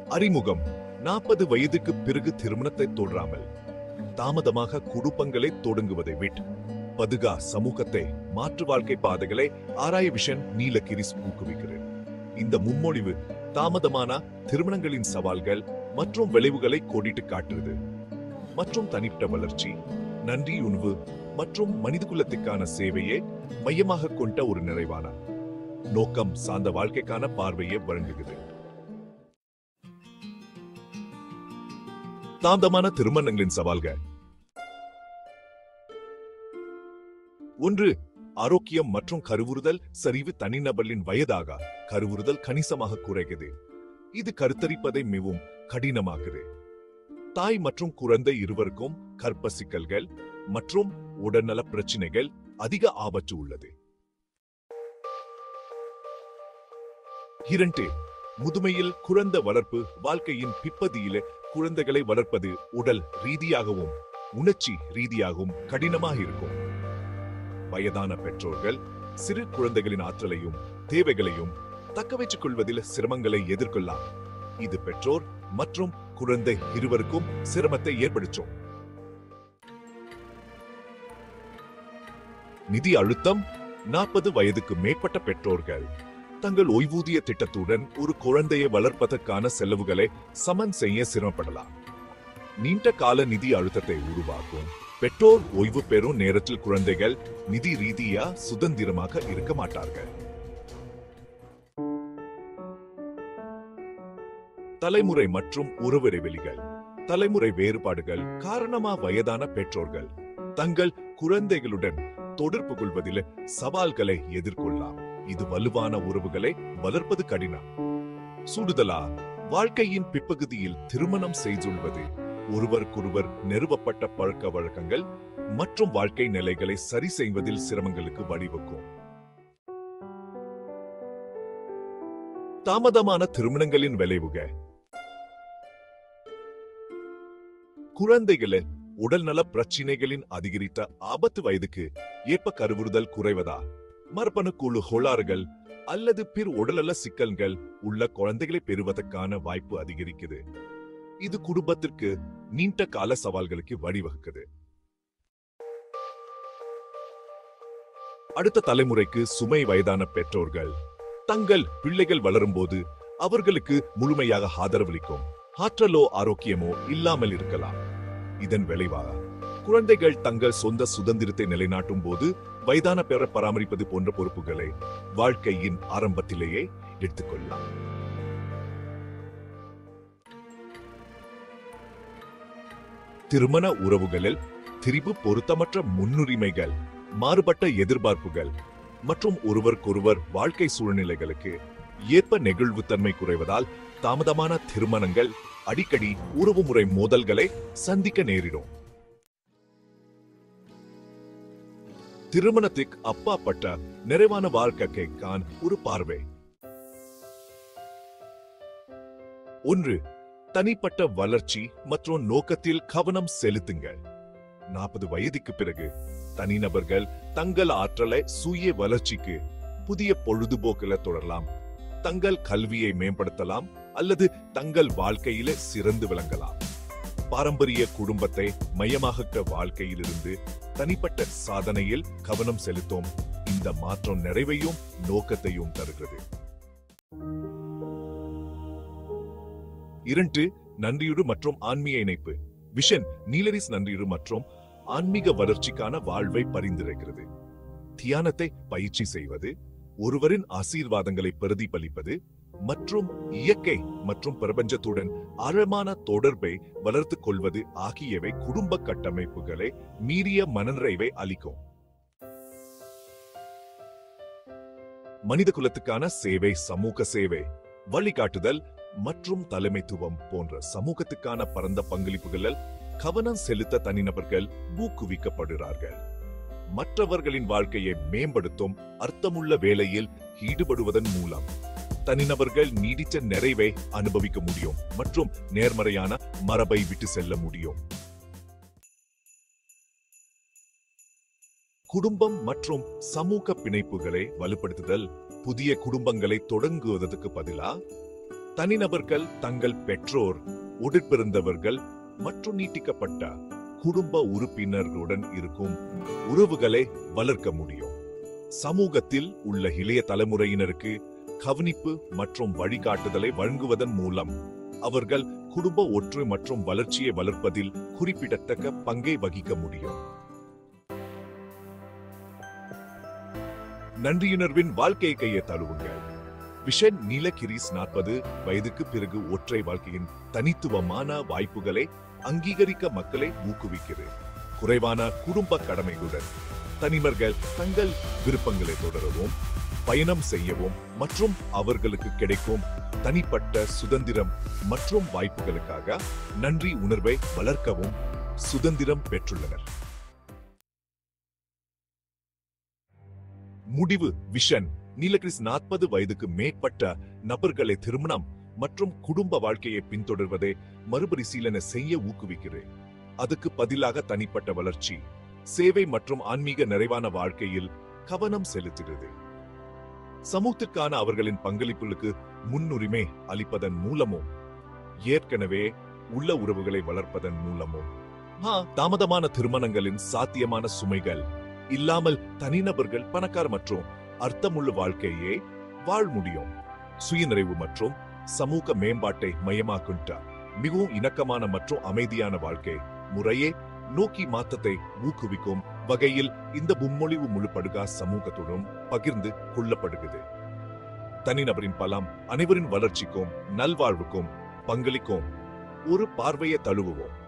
அறிமுகம் நாற்பது வயதுக்கு பிறகு திருமணத்தை தொடராமல் தாமதமாக குடும்பங்களை தொடங்குவதை விட்டு பதுகா சமூகத்தை மாற்று வாழ்க்கை பாதைகளை ஆராய விஷன் நீலகிரிஸ் ஊக்குவிக்கிறது இந்த முன்மொழிவு தாமதமான திருமணங்களின் சவால்கள் மற்றும் விளைவுகளை கோடிட்டு காட்டுறது மற்றும் தனிப்பட்ட வளர்ச்சி நன்றி உணவு மற்றும் மனிதகுலத்துக்கான சேவையை மையமாக கொண்ட ஒரு நிறைவான நோக்கம் சார்ந்த வாழ்க்கைக்கான பார்வையை வழங்குகிறது தாமதமான திருமணங்களின் சவால்கள் ஒன்று ஆரோக்கியம் மற்றும் கருவுறுதல் சரிவு தனிநபரின் வயதாக கருவுறுதல் கணிசமாக குறைகிறது இது கருத்தரிப்பதை மிகவும் கடினமாகுது தாய் மற்றும் குழந்தை இருவருக்கும் கற்ப சிக்கல்கள் மற்றும் உடல்நல பிரச்சனைகள் அதிக ஆபத்து உள்ளது இரண்டு முதுமையில் குழந்தை வளர்ப்பு வாழ்க்கையின் பிற்பதியிலே குழந்தைகளை வளர்ப்பது உடல் ரீதியாகவும் உணர்ச்சி ரீதியாகவும் கடினமாக இருக்கும் வயதான பெற்றோர்கள் சிறு குழந்தைகளின் ஆற்றலையும் தேவைகளையும் தக்க வைத்துக் கொள்வதில் சிரமங்களை எதிர்கொள்ளலாம் இது பெற்றோர் மற்றும் குழந்தை இருவருக்கும் சிரமத்தை ஏற்படுத்தும் நிதி அழுத்தம் நாற்பது வயதுக்கு மேற்பட்ட பெற்றோர்கள் தங்கள் ஓய்வூதிய திட்டத்துடன் ஒரு குழந்தையை வளர்ப்பதற்கான செலவுகளை சமன் செய்ய சிரமப்படலாம் நீண்ட கால நிதி அழுத்தத்தை உருவாக்கும் பெற்றோர் ஓய்வு பெறும் நேரத்தில் குழந்தைகள் நிதி ரீதியா சுதந்திரமாக இருக்க மாட்டார்கள் தலைமுறை மற்றும் உறவு இடைவெளிகள் தலைமுறை வேறுபாடுகள் காரணமா வயதான பெற்றோர்கள் தங்கள் குழந்தைகளுடன் தொடர்பு கொள்வதில் சவால்களை எதிர்கொள்ளலாம் இது வலுவான உறவுகளை வளர்ப்பது கடினம் சுடுதலா வாழ்க்கையின் பிற்பகுதியில் திருமணம் செய்துள்ளது ஒருவருக்கொருவர் நிறுவப்பட்ட பழக்க வழக்கங்கள் மற்றும் வாழ்க்கை நிலைகளை சரி செய்வதில் சிரமங்களுக்கு வழிவகுக்கும் தாமதமான திருமணங்களின் விளைவுகள் குழந்தைகளின் உடல்நல பிரச்சினைகளின் அதிகரித்த ஆபத்து வயதுக்கு ஏற்ப கருவுறுதல் குறைவதா மரபணு குழு கோளாறுகள் அல்லது பிற உடல்நல சிக்கல்கள் உள்ள குழந்தைகளை பெறுவதற்கான வாய்ப்பு அதிகரிக்குது இது குடும்பத்திற்கு நீண்ட கால சவால்களுக்கு வழிவகுக்குது அடுத்த தலைமுறைக்கு சுமை வயதான பெற்றோர்கள் தங்கள் பிள்ளைகள் வளரும்போது அவர்களுக்கு முழுமையாக ஆதரவளிக்கும் ஆற்றலோ ஆரோக்கியமோ இல்லாமல் இருக்கலாம் இதன் விளைவாக குழந்தைகள் தங்கள் சொந்த சுதந்திரத்தை நிலைநாட்டும் போது வயதான பெற பராமரிப்பது போன்ற பொறுப்புகளை வாழ்க்கையின் ஆரம்பத்திலேயே எடுத்துக்கொள்ளலாம் திருமண உறவுகளில் திரிபு பொருத்தமற்ற முன்னுரிமைகள் மாறுபட்ட எதிர்பார்ப்புகள் மற்றும் ஒருவருக்கொருவர் வாழ்க்கை சூழ்நிலைகளுக்கு ஏற்ப நெகிழ்வுத்தன்மை குறைவதால் தாமதமான திருமணங்கள் அடிக்கடி உறவுமுறை மோதல்களை சந்திக்க நேரிடும் திருமணத்துக்கு அப்பாற்பட்ட நிறைவான வாழ்க்கைக்கான ஒரு பார்வை ஒன்று தனிப்பட்ட வளர்ச்சி மற்றும் நோக்கத்தில் கவனம் செலுத்துங்கள் நாற்பது வயதுக்கு பிறகு தனிநபர்கள் தங்கள் ஆற்றலை சுய வளர்ச்சிக்கு புதிய பொழுதுபோக்கில தொடரலாம் தங்கள் கல்வியை மேம்படுத்தலாம் அல்லது தங்கள் வாழ்க்கையில சிறந்து விளங்கலாம் பாரம்பரிய குடும்பத்தை மையமாக வாழ்க்கையிலிருந்து தனிப்பட்ட சாதனையில் கவனம் செலுத்தும் இந்த மாற்றம் நிறைவையும் நோக்கத்தையும் தருகிறது இரண்டு நன்றியுடு மற்றும் ஆன்மீக இணைப்பு விஷன் நீலரிஸ் நன்றியுடு மற்றும் ஆன்மீக வளர்ச்சிக்கான வாழ்வை பரிந்துரைக்கிறது தியானத்தை பயிற்சி செய்வது ஒருவரின் ஆசீர்வாதங்களை பிரதிபலிப்பது மற்றும் இயற்கை மற்றும் பிரபஞ்சத்துடன் ஆழமான தொடர்பை வளர்த்துக் கொள்வது ஆகியவை குடும்ப கட்டமைப்புகளை மீறிய மனநிறைவை அளிக்கும் மனித குலத்துக்கான சேவை சமூக சேவை வழிகாட்டுதல் மற்றும் தலைமைத்துவம் போன்ற சமூகத்துக்கான பரந்த பங்களிப்புகளில் கவனம் செலுத்த தனிநபர்கள் ஊக்குவிக்கப்படுகிறார்கள் மற்றவர்களின் வாழ்க்கையை மேம்படுத்தும் அர்த்தமுள்ள வேலையில் ஈடுபடுவதன் மூலம் தனிநபர்கள் நீடித்த நிறைவை அனுபவிக்க முடியும் மற்றும் நேர்மறையான மரபை விட்டு செல்ல முடியும் குடும்பம் மற்றும் சமூக பிணைப்புகளை வலுப்படுத்துதல் புதிய குடும்பங்களை தொடங்குவதற்கு பதிலா தனிநபர்கள் தங்கள் பெற்றோர் உடற்பிறந்தவர்கள் மற்றும் நீட்டிக்கப்பட்ட குடும்ப உறுப்பினர்களுடன் இருக்கும் உறவுகளை வளர்க்க முடியும் சமூகத்தில் உள்ள இளைய தலைமுறையினருக்கு கவனிப்பு மற்றும் வழிகாட்டுதலை வழங்குவதன் மூலம் அவர்கள் குடும்ப ஒற்று மற்றும் வளர்ச்சியை வளர்ப்பதில் குறிப்பிடத்தக்க பங்கை வகிக்க முடியும் நன்றியுணர்வின் வாழ்க்கை கையை தழுவுங்கள் விஷன் நீலகிரிஸ் நாற்பது வயதுக்கு பிறகு ஒற்றை வாழ்க்கையின் தனித்துவமான வாய்ப்புகளை அங்கீகரிக்க மக்களை ஊக்குவிக்கிறது குறைவான குடும்ப கடமைகளுடன் தனிமர்கள் தங்கள் விருப்பங்களை தொடரவும் பயணம் செய்யவும் மற்றும் அவர்களுக்கு கிடைக்கும் தனிப்பட்ட சுதந்திரம் மற்றும் வாய்ப்புகளுக்காக நன்றி உணர்வை வளர்க்கவும் சுதந்திரம் பெற்றுள்ளனர் முடிவு விஷன் நீலகிரிஸ் நாற்பது வயதுக்கு மேற்பட்ட நபர்களை திருமணம் மற்றும் குடும்ப வாழ்க்கையை பின்தொடர்வதை மறுபரிசீலனை செய்ய ஊக்குவிக்கிறேன் அதுக்கு பதிலாக தனிப்பட்ட வளர்ச்சி சேவை மற்றும் ஆன்மீக நிறைவான வாழ்க்கையில் கவனம் செலுத்துகிறது சமூகத்திற்கான அவர்களின் பங்களிப்புகளுக்கு முன்னுரிமை அளிப்பதன் மூலமும் ஏற்கனவே உள்ள உறவுகளை வளர்ப்பதன் மூலமும் ஆ, தாமதமான திருமணங்களின் சாத்தியமான சுமைகள் இல்லாமல் தனிநபர்கள் பணக்கார மற்றும் அர்த்தமுள்ள வாழ்க்கையை வாழ் முடியும் சுயநிறைவு மற்றும் சமூக மேம்பாட்டை மையமாக்கின்ற மிகவும் இணக்கமான மற்றும் அமைதியான வாழ்க்கை முறையே நோக்கி மாற்றத்தை ஊக்குவிக்கும் வகையில் இந்த மும்மொழிவு முழுப்படுகா சமூகத்துடன் பகிர்ந்து கொள்ளப்படுகிறது தனிநபரின் பலம் அனைவரின் வளர்ச்சிக்கும் நல்வாழ்வுக்கும் பங்களிக்கும் ஒரு பார்வையை தழுவுவோம்